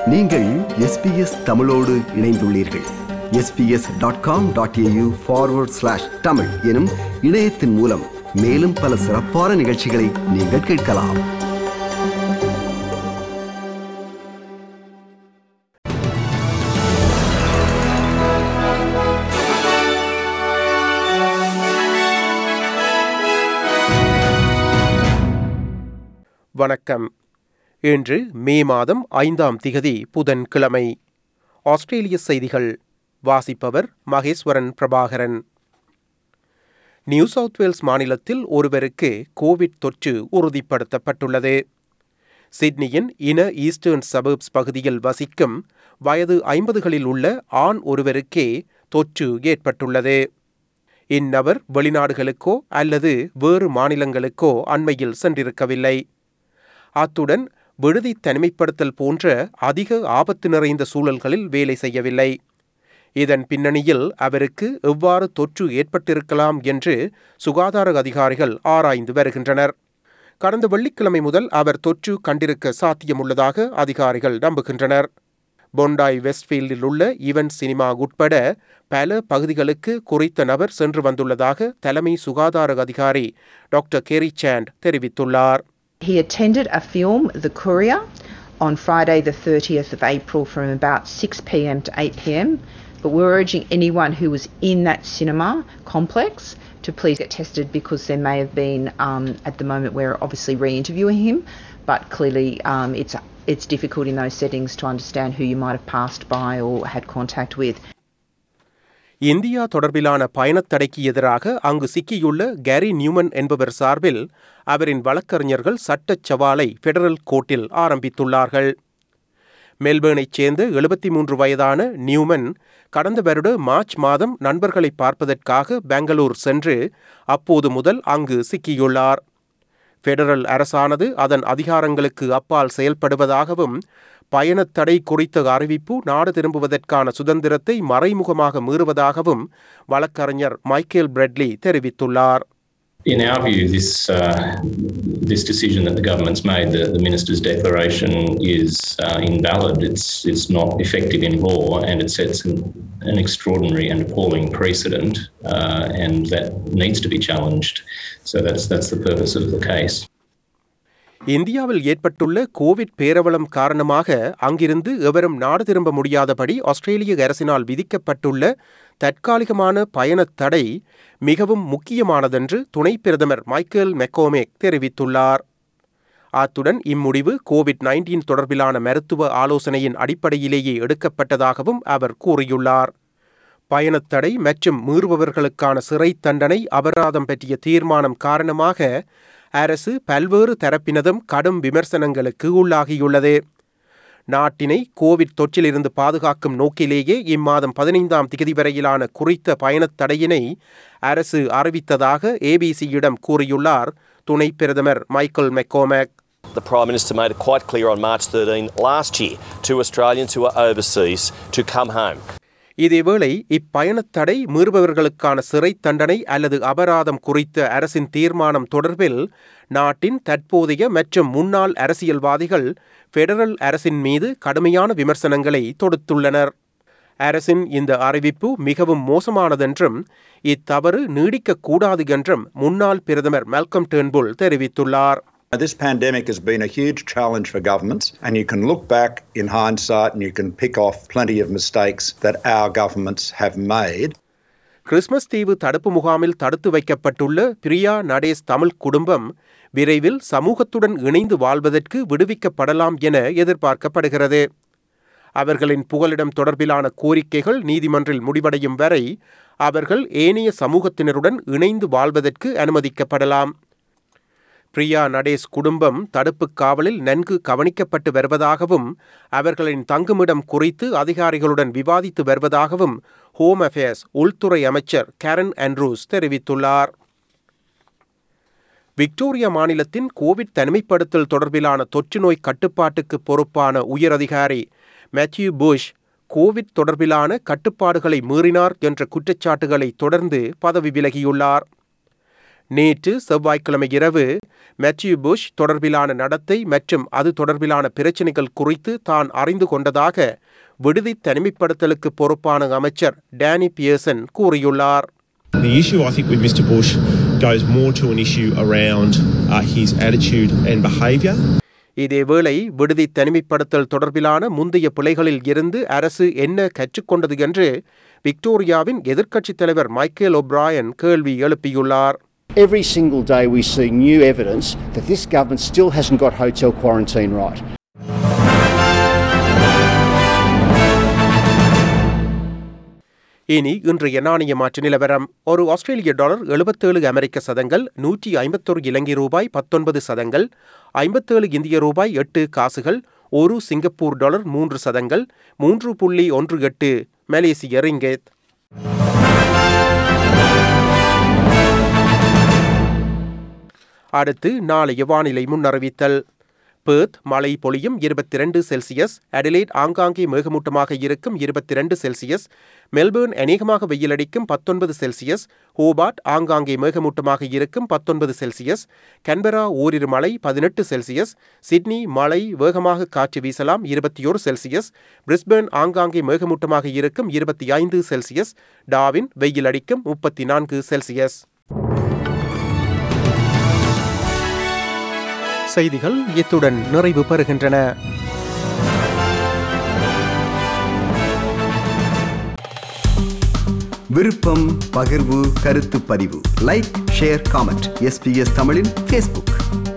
நீங்கள் எஸ்பிஎஸ் தமிழோடு இணைந்துள்ளீர்கள் SBS dot com dot AU forward slash Tamil எனும் இணையத்தின் மூலம் மேலும் பல சிறப்பான நிகழ்ச்சிகளை நீங்கள் கேட்கலாம் வணக்கம் இன்று மே மாதம் ஐந்தாம் திகதி புதன்கிழமை ஆஸ்திரேலிய செய்திகள் வாசிப்பவர் Maheswaran Prabhakaran New South Wales மாநிலத்தில் ஒருவருக்கு கோவிட் தொற்று உறுதிப்படுத்தப்பட்டுள்ளது சிட்னியின் இன ஈஸ்டர்ன் சபர்ப்ஸ் பகுதியில் வசிக்கும் வயது ஐம்பதுகளில் உள்ள ஆண் ஒருவருக்கே தொற்று ஏற்பட்டுள்ளது இந்நபர் வெளிநாடுகளுக்கோ அல்லது வேறு மாநிலங்களுக்கோ அண்மையில் சென்றிருக்கவில்லை அத்துடன் விடுதி தனிமைப்படுத்தல் போன்ற அதிக ஆபத்து நிறைந்த சூழல்களில் வேலை செய்யவில்லை இதன் பின்னணியில் அவருக்கு எவ்வாறு தொற்று ஏற்பட்டிருக்கலாம் என்று சுகாதார அதிகாரிகள் ஆராய்ந்து வருகின்றனர் கடந்த வெள்ளிக்கிழமை முதல் அவர் தொற்று கண்டிருக்க சாத்தியமுள்ளதாக அதிகாரிகள் நம்புகின்றனர் பொண்டாய் வெஸ்ட்ஃபீல்டில் உள்ள ஈவென்ட் சினிமா உட்பட பல பகுதிகளுக்கு குறித்த நபர் சென்று வந்துள்ளதாக தலைமை சுகாதார அதிகாரி டாக்டர் கேரி சாண்ட் தெரிவித்துள்ளார் He attended a film, The Courier, on Friday, the 30th of April from about 6 pm to 8 pm. But we're urging anyone who was in that cinema complex to please get tested because there may have been, um, at the moment, we're obviously re interviewing him, but clearly um, it's, it's difficult in those settings to understand who you might have passed by or had contact with. India தொடர்பிலான பயணத்தடைக்கு எதிராக அங்கு சிக்கியுள்ள carry Neumann என்பவர் சார்பில் அவரின் வழக்கறிஞர்கள் சட்டச் சவாலை ஃபெடரல் கோர்ட்டில் ஆரம்பித்துள்ளார்கள் மெல்பேர்னைச் சேர்ந்த எழுபத்தி மூன்று வயதான நியூமன் கடந்த வருட மார்ச் மாதம் நண்பர்களை பார்ப்பதற்காக பெங்களூர் சென்று அப்போது முதல் அங்கு சிக்கியுள்ளார் ஃபெடரல் அரசானது அதன் அதிகாரங்களுக்கு அப்பால் செயல்படுவதாகவும் பயணத்தடை குறித்த அறிவிப்பு நாடு திரும்புவதற்கான சுதந்திரத்தை மறைமுகமாக மீறுவதாகவும் வழக்கறிஞர் மைக்கேல் பிரெட்லி தெரிவித்துள்ளார் In our view, this uh, this decision that the government's made, the, the minister's declaration, is uh, invalid. It's it's not effective in law, and it sets an, an extraordinary and appalling precedent, uh, and that needs to be challenged. So that's that's the purpose of the case. இந்தியாவில் ஏற்பட்டுள்ள Covid பேரவலம் காரணமாக அங்கிருந்து எவரும் நாடு திரும்ப முடியாதபடி ஆஸ்திரேலிய அரசினால் விதிக்கப்பட்டுள்ள தற்காலிகமான பயணத் தடை மிகவும் முக்கியமானதென்று துணை பிரதமர் மைக்கேல் மெக்கோமேக் தெரிவித்துள்ளார் அத்துடன் இம்முடிவு கோவிட் நைன்டீன் தொடர்பிலான மருத்துவ ஆலோசனையின் அடிப்படையிலேயே எடுக்கப்பட்டதாகவும் அவர் கூறியுள்ளார் பயணத்தடை மற்றும் மீறுபவர்களுக்கான சிறை தண்டனை அபராதம் பற்றிய தீர்மானம் காரணமாக அரசு பல்வேறு தரப்பினதும் கடும் விமர்சனங்களுக்கு உள்ளாகியுள்ளது நாட்டினை கோவிட் தொற்றிலிருந்து பாதுகாக்கும் நோக்கிலேயே இம்மாதம் பதினைந்தாம் திகதி வரையிலான குறித்த பயணத் தடையினை அரசு அறிவித்ததாக ஏபிசியிடம் கூறியுள்ளார் துணை பிரதமர் Michael McCormack The Prime Minister made it quite clear on March 13 last year to Australians who are overseas to come home. இதேவேளை இப்பயணத் தடை மீறுபவர்களுக்கான சிறை தண்டனை அல்லது அபராதம் குறித்த அரசின் தீர்மானம் தொடர்பில் நாட்டின் தற்போதைய மற்றும் முன்னாள் அரசியல்வாதிகள் ஃபெடரல் அரசின் மீது கடுமையான விமர்சனங்களை தொடுத்துள்ளனர் அரசின் இந்த அறிவிப்பு மிகவும் மோசமானதென்றும் இத்தவறு நீடிக்கக்கூடாது என்றும் முன்னாள் பிரதமர் மெல்கம் டேர்ன்புல் தெரிவித்துள்ளார் This pandemic has been a huge challenge for governments, and you can look back in hindsight and you can pick off plenty of mistakes that our governments have made. Christmas தீவு தடுப்பு முகாமில் தடுத்து வைக்கப்பட்டுள்ள பிரியா நடேஸ் தமிழ் குடும்பம் விரைவில் சமூகத்துடன் இணைந்து வாழ்வதற்கு விடுவிக்கப்படலாம் என எதிர்பார்க்கப்படுகிறது அவர்களின் புகலிடம் தொடர்பிலான கோரிக்கைகள் நீதிமன்றில் முடிவடையும் வரை அவர்கள் ஏனைய சமூகத்தினருடன் இணைந்து வாழ்வதற்கு அனுமதிக்கப்படலாம் பிரியா நடேஸ் குடும்பம் தடுப்புக் காவலில் நன்கு கவனிக்கப்பட்டு வருவதாகவும் அவர்களின் தங்குமிடம் குறித்து அதிகாரிகளுடன் விவாதித்து வருவதாகவும் ஹோம் அஃபேர்ஸ் உள்துறை அமைச்சர் கேரன் ஆண்ட்ரூஸ் தெரிவித்துள்ளார் விக்டோரியா மாநிலத்தின் கோவிட் தனிமைப்படுத்தல் தொடர்பிலான தொற்று நோய் கட்டுப்பாட்டுக்கு பொறுப்பான உயரதிகாரி மேத்யூ புஷ் கோவிட் தொடர்பிலான கட்டுப்பாடுகளை மீறினார் என்ற குற்றச்சாட்டுகளை தொடர்ந்து பதவி விலகியுள்ளார் நேற்று செவ்வாய்க்கிழமை இரவு மேத்யூ புஷ் தொடர்பிலான நடத்தை மற்றும் அது தொடர்பிலான பிரச்சினைகள் குறித்து தான் அறிந்து கொண்டதாக விடுதி தனிமைப்படுத்தலுக்கு பொறுப்பான அமைச்சர் டேனி பியர்சன் கூறியுள்ளார் The issue, I think, with Mr. Bush goes more to an issue around uh, his attitude and behaviour. இதேவேளை விடுதி தனிமைப்படுத்தல் தொடர்பிலான முந்தைய பிழைகளில் இருந்து அரசு என்ன கற்றுக்கொண்டது என்று விக்டோரியாவின் எதிர்க்கட்சித் தலைவர் மைக்கேல் ஒப்ராயன் கேள்வி எழுப்பியுள்ளார் Every single day we see new evidence that this government still hasn't got hotel quarantine right. இனி இன்றைய நாணய மாற்று நிலவரம் ஒரு ஆஸ்திரேலிய டாலர் எழுபத்தேழு அமெரிக்க சதங்கள் நூற்றி ஐம்பத்தொரு இலங்கை ரூபாய் பத்தொன்பது சதங்கள் ஐம்பத்தேழு இந்திய ரூபாய் எட்டு காசுகள் ஒரு சிங்கப்பூர் டாலர் மூன்று சதங்கள் மூன்று புள்ளி ஒன்று எட்டு மலேசிய ரிங்கேத் அடுத்து நாளைய வானிலை முன்னறிவித்தல் பேர்த் மழை பொழியும் இருபத்தி ரெண்டு செல்சியஸ் அடிலைட் ஆங்காங்கே மேகமூட்டமாக இருக்கும் இருபத்தி ரெண்டு செல்சியஸ் மெல்பேர்ன் அநேகமாக வெயிலடிக்கும் பத்தொன்பது செல்சியஸ் ஹோபார்ட் ஆங்காங்கே மேகமூட்டமாக இருக்கும் பத்தொன்பது செல்சியஸ் கன்பரா ஓரிரு மழை பதினெட்டு செல்சியஸ் சிட்னி மழை வேகமாக காற்று வீசலாம் இருபத்தி ஒரு செல்சியஸ் பிரிஸ்பேர்ன் ஆங்காங்கே மேகமூட்டமாக இருக்கும் இருபத்தி ஐந்து செல்சியஸ் டாவின் வெயில் அடிக்கும் முப்பத்தி நான்கு செல்சியஸ் செய்திகள் இத்துடன் நிறைவு பெறுகின்றன விருப்பம் பகிர்வு கருத்து பதிவு லைக் ஷேர் காமெண்ட் எஸ்பிஎஸ் தமிழின் ஃபேஸ்புக்